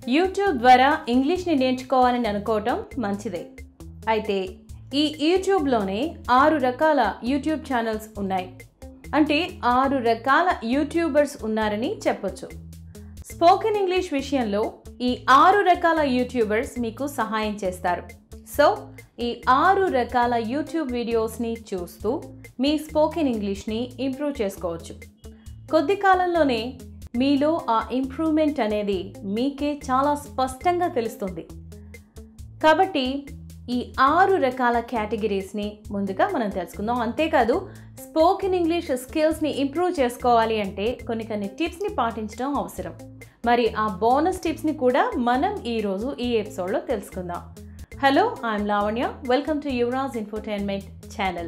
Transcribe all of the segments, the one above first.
YouTube ద్వారా ఇంగ్లీష్ని నేర్చుకోవాలని అనుకోవటం మంచిదే అయితే ఈ యూట్యూబ్లోనే ఆరు రకాల యూట్యూబ్ ఛానల్స్ ఉన్నాయి అంటే ఆరు రకాల యూట్యూబర్స్ ఉన్నారని చెప్పొచ్చు స్పోకెన్ ఇంగ్లీష్ విషయంలో ఈ ఆరు రకాల యూట్యూబర్స్ మీకు సహాయం చేస్తారు సో ఈ ఆరు రకాల యూట్యూబ్ వీడియోస్ని చూస్తూ మీ స్పోకెన్ ఇంగ్లీష్ని ఇంప్రూవ్ చేసుకోవచ్చు కొద్ది కాలంలోనే మీలో ఆ ఇంప్రూవ్మెంట్ అనేది మీకే చాలా స్పష్టంగా తెలుస్తుంది కాబట్టి ఈ ఆరు రకాల కేటగిరీస్ని ముందుగా మనం తెలుసుకుందాం అంతేకాదు స్పోకెన్ ఇంగ్లీష్ స్కిల్స్ని ఇంప్రూవ్ చేసుకోవాలి అంటే కొన్ని కొన్ని టిప్స్ని పాటించడం అవసరం మరి ఆ బోనస్ టిప్స్ని కూడా మనం ఈరోజు ఈ ఎపిసోడ్లో తెలుసుకుందాం hello I'm Lavanya welcome to Yuvaraj infotainment channel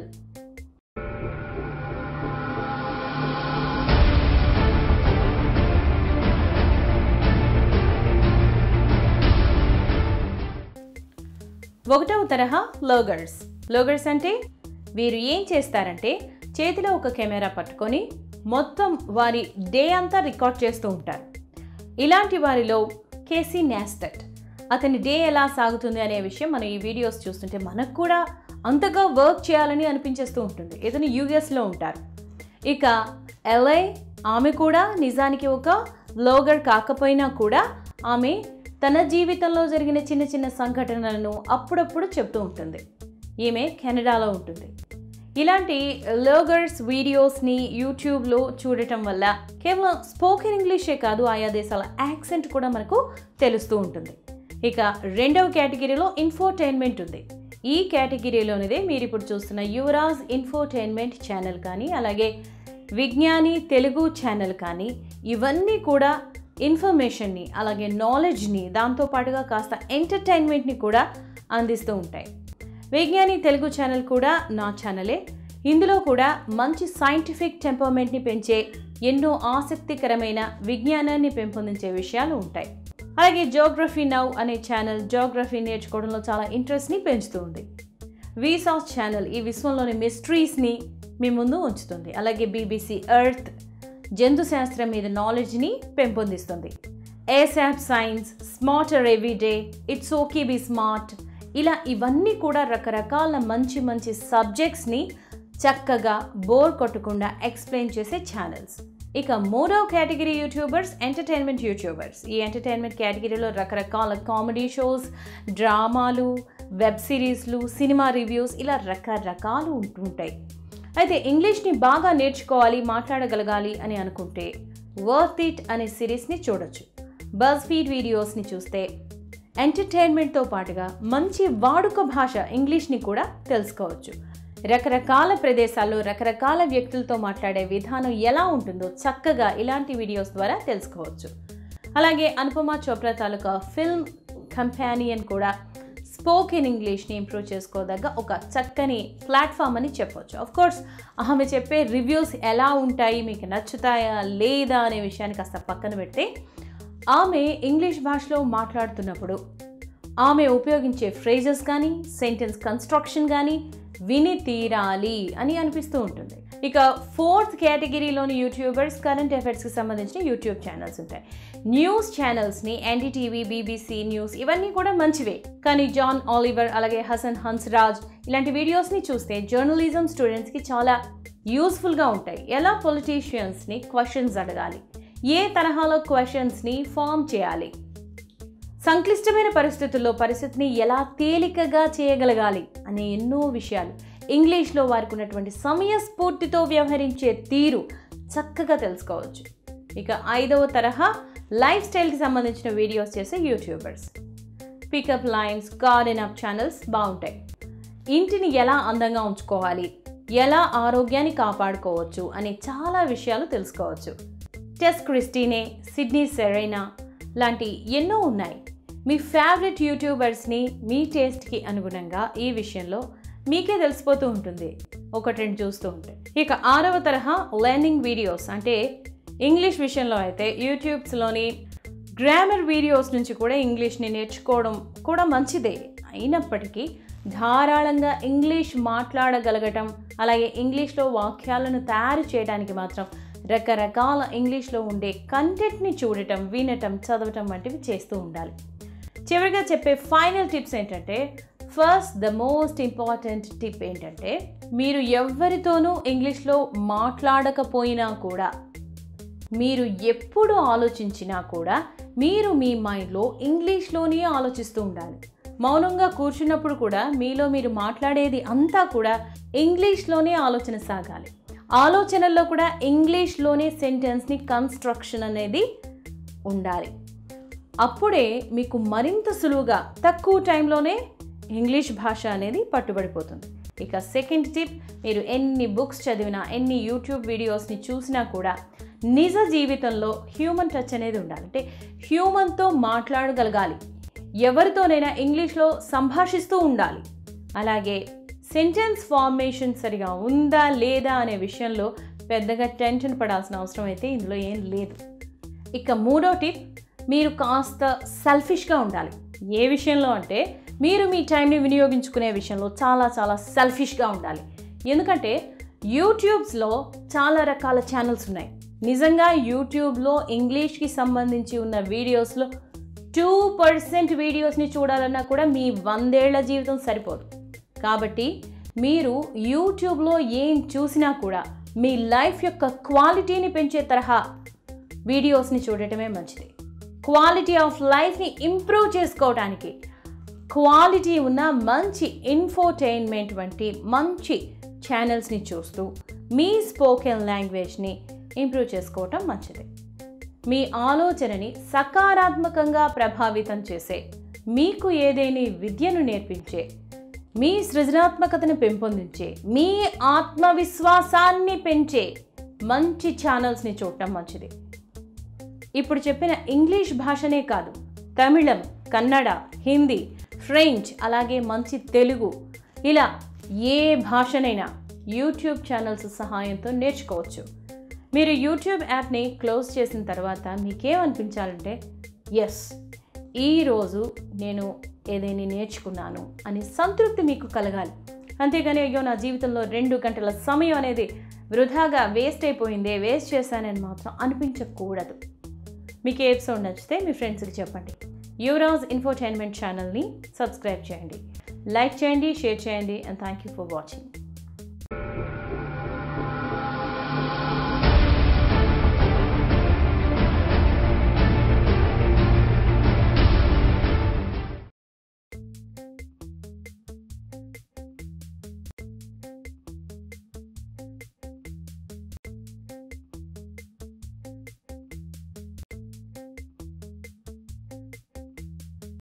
ఒకటవ తరహా లోగర్స్ లోగర్స్ అంటే వీరు ఏం చేస్తారంటే చేతిలో ఒక కెమెరా పట్టుకొని మొత్తం వారి డే అంతా రికార్డ్ చేస్తూ ఉంటారు ఇలాంటి వారిలో కేసీ నాస్టట్ అతని డే ఎలా సాగుతుంది అనే విషయం మనం ఈ వీడియోస్ చూస్తుంటే మనకు కూడా అంతగా వర్క్ చేయాలని అనిపించేస్తూ ఉంటుంది ఇతను యూఎస్లో ఉంటారు ఇక ఎల్ఐ ఆమె కూడా నిజానికి ఒక లోగర్ కాకపోయినా కూడా ఆమె తన జీవితంలో జరిగిన చిన్న చిన్న సంఘటనలను అప్పుడప్పుడు చెప్తూ ఉంటుంది ఈమె కెనడాలో ఉంటుంది ఇలాంటి లోగర్స్ వీడియోస్ని యూట్యూబ్లో చూడటం వల్ల కేవలం స్పోకెన్ ఇంగ్లీషే కాదు ఆయా దేశాల యాక్సెంట్ కూడా మనకు తెలుస్తూ ఉంటుంది ఇక రెండవ కేటగిరీలో ఇన్ఫోటైన్మెంట్ ఉంది ఈ కేటగిరీలోనిదే మీరు ఇప్పుడు చూస్తున్న యువరాజ్ ఇన్ఫోటైన్మెంట్ ఛానల్ కానీ అలాగే విజ్ఞాని తెలుగు ఛానల్ కానీ ఇవన్నీ కూడా ఇన్ఫర్మేషన్ని అలాగే నాలెడ్జ్ని దాంతోపాటుగా కాస్త ఎంటర్టైన్మెంట్ని కూడా అందిస్తూ ఉంటాయి విజ్ఞాని తెలుగు ఛానల్ కూడా నా ఛానలే ఇందులో కూడా మంచి సైంటిఫిక్ టెంపర్మెంట్ని పెంచే ఎన్నో ఆసక్తికరమైన విజ్ఞానాన్ని పెంపొందించే విషయాలు ఉంటాయి అలాగే జోగ్రఫీ నవ్ అనే ఛానల్ జోగ్రఫీ నేర్చుకోవడంలో చాలా ఇంట్రెస్ట్ని పెంచుతుంది వీసాస్ ఛానల్ ఈ విశ్వంలోని మిస్టరీస్ని మీ ముందు ఉంచుతుంది అలాగే బీబీసీ ఎర్త్ జంతు శాస్త్రం మీద నాలెడ్జ్ని పెంపొందిస్తుంది ASAP science smarter everyday it's okay be smart ఇలా ఇవన్నీ కూడా రకరకాల మంచి మంచి సబ్జెక్ట్స్ని చక్కగా బోర్ కొట్టకుండా ఎక్స్ప్లెయిన్ చేసే ఛానల్స్ ఇక మూడో కేటగిరీ యూట్యూబర్స్ ఎంటర్టైన్మెంట్ యూట్యూబర్స్ ఈ ఎంటర్టైన్మెంట్ కేటగిరీలో రకరకాల కామెడీ షోస్ డ్రామాలు వెబ్ సిరీస్లు సినిమా రివ్యూస్ ఇలా రకరకాలు ఉంటుంటాయి అయితే ఇంగ్లీష్ని బాగా నేర్చుకోవాలి మాట్లాడగలగాలి అని అనుకుంటే వర్త్ ఇట్ అనే సిరీస్ని చూడొచ్చు బజ్ ఫీడ్ వీడియోస్ని చూస్తే ఎంటర్టైన్మెంట్తో పాటుగా మంచి వాడుక భాష ఇంగ్లీష్ని కూడా తెలుసుకోవచ్చు రకరకాల ప్రదేశాల్లో రకరకాల వ్యక్తులతో మాట్లాడే విధానం ఎలా ఉంటుందో చక్కగా ఇలాంటి వీడియోస్ ద్వారా తెలుసుకోవచ్చు అలాగే అనుపమ చోప్రా తాలూకా ఫిల్మ్ కంపానియన్ కూడా స్పోకెన్ ఇంగ్లీష్ని ఇంప్రూవ్ చేసుకోదగ్గ ఒక చక్కని ప్లాట్ఫామ్ అని చెప్పొచ్చు ఆఫ్ కోర్స్ ఆమె చెప్పే రివ్యూస్ ఎలా ఉంటాయి మీకు నచ్చుతాయా లేదా అనే విషయాన్ని కాస్త పక్కన పెడితే ఆమె ఇంగ్లీష్ భాషలో మాట్లాడుతున్నప్పుడు ఆమె ఉపయోగించే ఫ్రేజెస్ కానీ సెంటెన్స్ కన్స్ట్రక్షన్ కానీ విని తీరాలి అని అనిపిస్తూ ఉంటుంది ఇక ఫోర్త్ కేటగిరీలోని యూట్యూబర్స్ కరెంట్ అఫైర్స్కి సంబంధించిన యూట్యూబ్ ఛానల్స్ ఉంటాయి న్యూస్ ఛానల్స్ని ఎన్డీటీవీ బీబీసీ న్యూస్ ఇవన్నీ కూడా మంచివే కానీ జాన్ ఆలివర్ అలాగే హసన్ హన్స్రాజ్ ఇలాంటి వీడియోస్ని చూస్తే జర్నలిజం స్టూడెంట్స్కి చాలా యూస్ఫుల్గా ఉంటాయి ఎలా పొలిటీషియన్స్ని క్వశ్చన్స్ అడగాలి ఏ తరహాలో క్వశ్చన్స్ని ఫామ్ చేయాలి సంక్లిష్టమైన పరిస్థితుల్లో పరిస్థితిని ఎలా తేలికగా చేయగలగాలి అనే ఎన్నో విషయాలు ఇంగ్లీష్లో వారికి ఉన్నటువంటి సమయస్ఫూర్తితో వ్యవహరించే తీరు చక్కగా తెలుసుకోవచ్చు ఇక ఐదవ తరహా లైఫ్ స్టైల్కి సంబంధించిన వీడియోస్ చేసే youtubers pickup lines garden up channels బాగుంటాయి ఇంటిని ఎలా అందంగా ఉంచుకోవాలి ఎలా ఆరోగ్యాన్ని కాపాడుకోవచ్చు అనే చాలా విషయాలు తెలుసుకోవచ్చు టెస్ క్రిస్టీనే సిడ్నీ సెరైనా లాంటి ఎన్నో ఉన్నాయి మీ ఫేవరెట్ యూట్యూబర్స్ని మీ టేస్ట్కి అనుగుణంగా ఈ విషయంలో మీకే తెలిసిపోతూ ఉంటుంది ఒకటి రెండు చూస్తూ ఉంటే ఇక ఆరవ తరహా లెర్నింగ్ వీడియోస్ అంటే ఇంగ్లీష్ విషయంలో అయితే యూట్యూబ్స్లోని గ్రామర్ వీడియోస్ నుంచి కూడా ఇంగ్లీష్ని నేర్చుకోవడం కూడా మంచిదే అయినప్పటికీ ధారాళంగా ఇంగ్లీష్ మాట్లాడగలగటం అలాగే ఇంగ్లీష్లో వాక్యాలను తయారు చేయడానికి మాత్రం రకరకాల ఇంగ్లీష్లో ఉండే కంటెంట్ని చూడటం వినటం చదవటం వంటివి చేస్తూ ఉండాలి చివరిగా చెప్పే ఫైనల్ టిప్స్ ఏంటంటే first the most important tip ఏంటంటే మీరు ఎవరితోనూ ఇంగ్లీష్లో మాట్లాడకపోయినా కూడా మీరు ఎప్పుడు ఆలోచించినా కూడా మీరు మీ మైండ్లో ఇంగ్లీష్లోనే ఆలోచిస్తూ ఉండాలి మౌనంగా కూర్చున్నప్పుడు కూడా మీలో మీరు మాట్లాడేది అంతా కూడా ఇంగ్లీష్లోనే ఆలోచన సాగాలి ఆలోచనల్లో కూడా ఇంగ్లీష్లోనే సెంటెన్స్ని కన్స్ట్రక్షన్ అనేది ఉండాలి అప్పుడే మీకు మరింత సులువుగా తక్కువ టైంలోనే ఇంగ్లీష్ భాష అనేది పట్టుబడిపోతుంది ఇక సెకండ్ టిప్ మీరు ఎన్ని బుక్స్ చదివినా ఎన్ని యూట్యూబ్ వీడియోస్ని చూసినా కూడా నిజ జీవితంలో హ్యూమన్ టచ్ అనేది ఉండాలి అంటే హ్యూమన్తో మాట్లాడగలగాలి ఎవరితోనైనా ఇంగ్లీష్లో సంభాషిస్తూ ఉండాలి అలాగే సెంటెన్స్ ఫార్మేషన్ సరిగా ఉందా లేదా అనే విషయంలో పెద్దగా టెన్షన్ పడాల్సిన అవసరం అయితే ఇందులో ఏం లేదు ఇక మూడో టిప్ మీరు కాస్త సెల్ఫిష్గా ఉండాలి ఏ విషయంలో అంటే మీరు మీ టైంని వినియోగించుకునే విషయంలో చాలా చాలా సెల్ఫిష్గా ఉండాలి ఎందుకంటే యూట్యూబ్స్లో చాలా రకాల ఛానల్స్ ఉన్నాయి నిజంగా యూట్యూబ్లో ఇంగ్లీష్కి సంబంధించి ఉన్న వీడియోస్లో టూ పర్సెంట్ వీడియోస్ని చూడాలన్నా కూడా మీ వందేళ్ల జీవితం సరిపోదు కాబట్టి మీరు యూట్యూబ్లో ఏం చూసినా కూడా మీ లైఫ్ యొక్క క్వాలిటీని పెంచే తరహా వీడియోస్ని చూడటమే మంచిది క్వాలిటీ ఆఫ్ లైఫ్ని ఇంప్రూవ్ చేసుకోవడానికి క్వాలిటీ ఉన్న మంచి ఇన్ఫోటైన్మెంట్ వంటి మంచి ఛానల్స్ని చూస్తూ మీ స్పోకెన్ లాంగ్వేజ్ని ఇంప్రూవ్ చేసుకోవటం మంచిది మీ ఆలోచనని సకారాత్మకంగా ప్రభావితం చేసే మీకు ఏదేని విద్యను నేర్పించే మీ సృజనాత్మకతను పెంపొందించే మీ ఆత్మవిశ్వాసాన్ని పెంచే మంచి ఛానల్స్ని చూడటం మంచిది ఇప్పుడు చెప్పిన ఇంగ్లీష్ భాషనే కాదు తమిళం కన్నడ హిందీ ఫ్రెంచ్ అలాగే మంచి తెలుగు ఇలా ఏ భాషనైనా యూట్యూబ్ ఛానల్స్ సహాయంతో నేర్చుకోవచ్చు మీరు యూట్యూబ్ యాప్ని క్లోజ్ చేసిన తర్వాత మీకేమనిపించాలంటే ఎస్ ఈరోజు నేను ఏదైనా నేర్చుకున్నాను అని సంతృప్తి మీకు కలగాలి అంతేగాని అయ్యో నా జీవితంలో రెండు గంటల సమయం అనేది వృధాగా వేస్ట్ అయిపోయిందే వేస్ట్ చేశానని మాత్రం అనిపించకూడదు మీకు ఏ ఎపిసోడ్ నచ్చితే మీ ఫ్రెండ్స్కి చెప్పండి యువరాజ్ ఇన్ఫోటైన్మెంట్ ఛానల్ని సబ్స్క్రైబ్ చేయండి లైక్ చేయండి షేర్ చేయండి and thank you for watching